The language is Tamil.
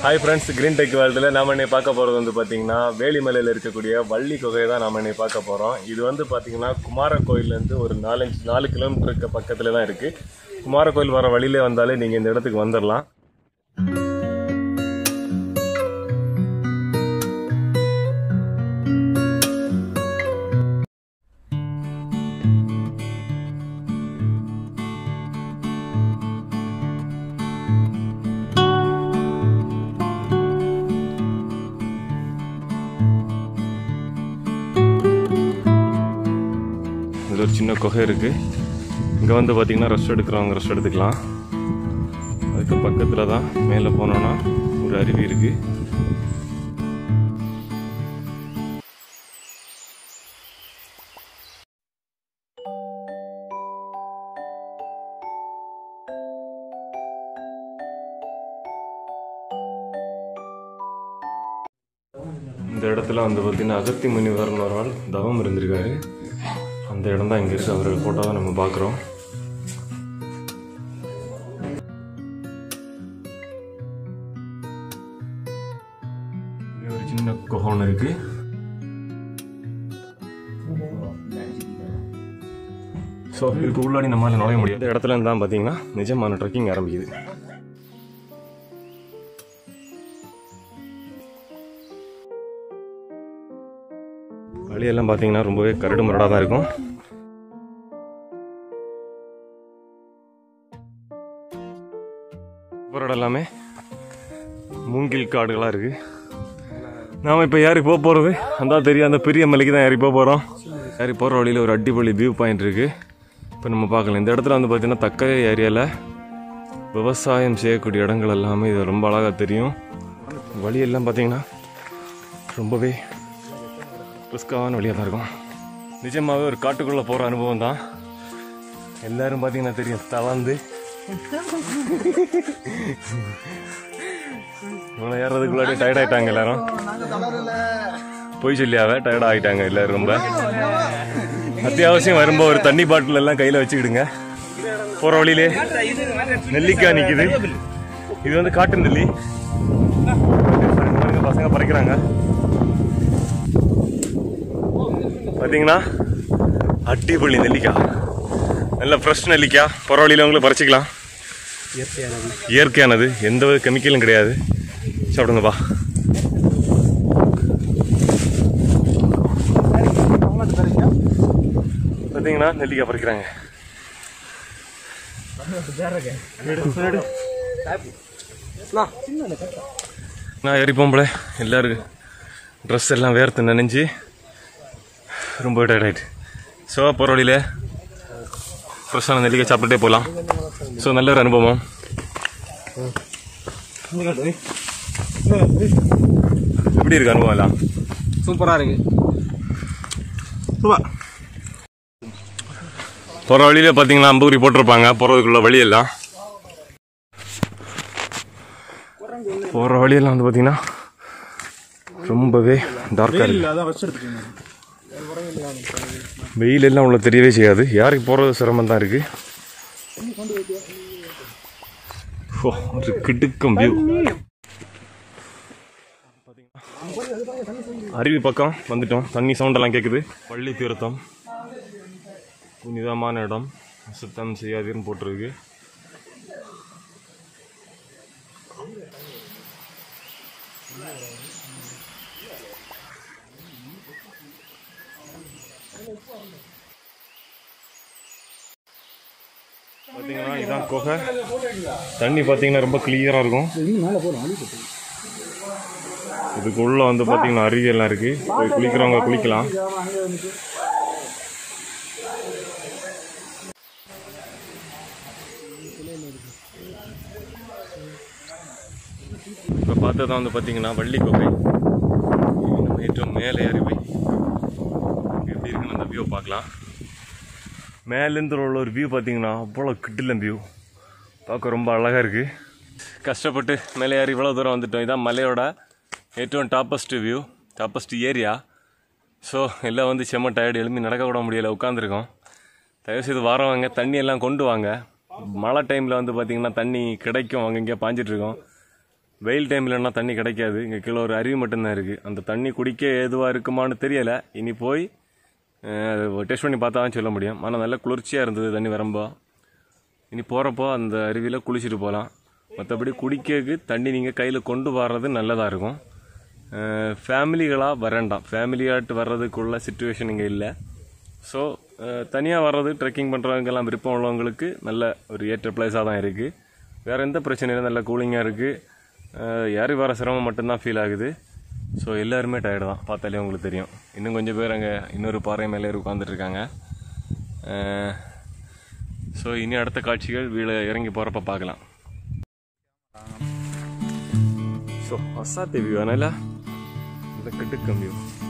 ஹாய் ஃப்ரெண்ட்ஸ் கிரீன் டெக் வேர்ல்டில் நாம இன்னைக்கு பார்க்க போகிறது வந்து பார்த்தீங்கன்னா வேலிமலையில் இருக்கக்கூடிய வள்ளி குகையை தான் நாம இன்னைக்கு பார்க்க போகிறோம் இது வந்து பார்த்தீங்கன்னா குமார கோயிலேருந்து ஒரு நாலஞ்சு நாலு கிலோமீட்டருக்கு பக்கத்தில் தான் இருக்குது குமார கோயில் வர வழியிலே வந்தாலே நீங்கள் இந்த இடத்துக்கு வந்துடலாம் இதில் ஒரு சின்ன குகை இருக்குது இங்கே வந்து பார்த்தீங்கன்னா ரெஸ்ட் எடுக்கிறவங்க ரெஸ்ட் எடுத்துக்கலாம் அதுக்கு பக்கத்தில் தான் மேலே போனோன்னா ஒரு அருவி இருக்குது இந்த இடத்துல வந்து பார்த்தீங்கன்னா அகத்தி முனிவர்னு ஒரு ஆள் தவம் இருந்திருக்காரு அந்த இடம் தான் இங்கே இருக்குது அவரோட ஃபோட்டோ தான் நம்ம பார்க்குறோம் இங்க ஒரு சின்ன குகை ஒன்று இருக்கு ஸோ இதுக்கு உள்ளாடி நம்மளால நுழைய முடியாது இந்த இடத்துல இருந்து தான் பார்த்தீங்கன்னா நிஜமான ட்ரெக்கிங் ஆரம்பிக்குது வழியெல்லாம் பார்த்தீங்கன்னா ரொம்பவே கரடு முரடாக தான் இருக்கும் போகிற எல்லாமே மூங்கில் காடுகளாக இருக்குது நாம் இப்போ ஏறி போக போகிறது அந்த தெரியும் அந்த பெரிய மலைக்கு தான் ஏறி போக போகிறோம் ஏறி போகிற வழியில் ஒரு அடிப்பொலி வியூ பாயிண்ட் இருக்குது இப்போ நம்ம பார்க்கலாம் இந்த இடத்துல வந்து பார்த்திங்கன்னா தக்கை ஏரியாவில் விவசாயம் செய்யக்கூடிய இடங்கள் எல்லாமே இது ரொம்ப அழகாக தெரியும் வழியெல்லாம் பார்த்தீங்கன்னா ரொம்பவே ரிஸ்கான வழியாக தான் இருக்கும் நிஜமாகவே ஒரு காட்டுக்குள்ளே போகிற அனுபவம் தான் எல்லாரும் பார்த்தீங்கன்னா தெரியும் தளர்ந்து இவ்வளோ ஏறதுக்குள்ளாடி டயர்ட் ஆயிட்டாங்க எல்லாரும் போய் சொல்லியாவே டயர்ட் ஆகிட்டாங்க எல்லாரும் ரொம்ப அத்தியாவசியம் வரும்போது ஒரு தண்ணி பாட்டில் எல்லாம் கையில் வச்சுக்கிடுங்க போகிற வழியிலே நெல்லிக்காய் நிற்கிது இது வந்து காட்டு நெல்லி பாருங்க, பசங்க பறிக்கிறாங்க பார்த்தீங்கன்னா அட்டிப்பள்ளி நெல்லிக்காய் நல்ல ஃப்ரெஷ் நெல்லிக்காய் போகிற வழியில் உங்களுக்கு பறிச்சிக்கலாம் இயற்கையானது எந்த வித கெமிக்கலும் கிடையாது சாப்பிடுங்கப்பா பார்த்தீங்கன்னா நெல்லிக்காய் பறிக்கிறாங்க நான் ஏறி போம்பல எல்லாரும் ட்ரெஸ் எல்லாம் வேர்த்து நனைஞ்சு ரொம்ப டயர்ட் ஆகிட்டு ஸோ போகிற வழியில் ஃப்ரெஷ்ஷான நெல்லிக்காய் சாப்பிட்டுட்டே போகலாம் ஸோ நல்ல ஒரு அனுபவம் எப்படி இருக்கு அனுபவம் எல்லாம் சூப்பரா இருக்கு போகிற வழியில் பார்த்தீங்கன்னா அம்பூரி போட்டிருப்பாங்க போகிறதுக்குள்ள வழியெல்லாம் போகிற வழியெல்லாம் வந்து பார்த்தீங்கன்னா ரொம்பவே டார்க்காக இருக்கு அதான் ரெஸ்ட் எடுத்துக்கோங்க வெயில் எல்லாம் உள்ள தெரியவே செய்யாது யாருக்கு போகிறது சிரமம் தான் இருக்கு ஓ, ஒரு கிடுக்கம் வியூ அருவி பக்கம் வந்துட்டோம் தண்ணி சவுண்டெல்லாம் கேட்குது பள்ளி தீர்த்தம் புனிதமான இடம் சுத்தம் செய்யாதீர்னு போட்டிருக்கு பார்த்தீங்கன்னா இதான் குகை தண்ணி பார்த்தீங்கன்னா ரொம்ப கிளியராக இருக்கும் இதுக்குள்ள வந்து பார்த்தீங்கன்னா அருவி எல்லாம் இருக்கு போய் குளிக்கிறவங்க குளிக்கலாம் இப்போ பார்த்தது வந்து பார்த்தீங்கன்னா வள்ளி குகை நம்ம ஏற்றம் மேலே ஏறி போய் அங்க எப்படி இருக்குன்னு அந்த வியூ பார்க்கலாம் மேலேருந்து உள்ள ஒரு வியூ பார்த்தீங்கன்னா அவ்வளோ கிட்டிலம் வியூ பார்க்க ரொம்ப அழகாக இருக்குது கஷ்டப்பட்டு மேலே ஏறி இவ்வளோ தூரம் வந்துட்டோம் இதான் மலையோட ഏറ്റവും toppest view toppest area so எல்லாம் வந்து செம்ம டயர்டு எழும்பி நடக்க கூட முடியலை உட்காந்துருக்கோம் தயவுசெய்து வரவங்க தண்ணி எல்லாம் கொண்டு வாங்க மழை டைமில் வந்து பார்த்திங்கன்னா தண்ணி கிடைக்கும் அங்கங்கே பாஞ்சிட்ருக்கோம் வெயில் டைம்லன்னா தண்ணி கிடைக்காது இங்கே கீழே ஒரு அருவி மட்டும்தான் இருக்குது அந்த தண்ணி குடிக்க ஏதுவாக இருக்குமான்னு தெரியலை இனி போய் டெஸ்ட் பண்ணி பார்த்தா தான் சொல்ல முடியும் ஆனால் நல்லா குளிர்ச்சியாக இருந்தது தண்ணி வரம்போ இனி போகிறப்போ அந்த அருவியில் குளிச்சுட்டு போகலாம் மற்றபடி குடிக்கிறதுக்கு தண்ணி நீங்கள் கையில் கொண்டு வர்றது நல்லதாக இருக்கும் ஃபேமிலிகளாக வரேண்டாம் ஃபேமிலியாட்டு வர்றதுக்குள்ள சுச்சுவேஷன் இங்கே இல்லை ஸோ தனியாக வர்றது ட்ரெக்கிங் பண்ணுறவங்கெல்லாம் விருப்பம் உள்ளவங்களுக்கு நல்ல ஒரு ஏற்ற பிளேஸாக தான் இருக்குது வேறு எந்த பிரச்சனையும் இல்லை நல்ல கூலிங்காக இருக்குது யாரும் வர சிரமம் மட்டும்தான் ஃபீல் ஆகுது ஸோ எல்லாருமே டயர்டு தான் பார்த்தாலே உங்களுக்கு தெரியும் இன்னும் கொஞ்சம் பேர் அங்கே இன்னொரு பாறை மேலே உட்காந்துட்டு இருக்காங்க ஸோ இனி அடுத்த காட்சிகள் வீடு இறங்கி போகிறப்ப பார்க்கலாம் ஸோ அசாத்தி வியூ ஆனால இந்த கிட்டுக்கம் வியூ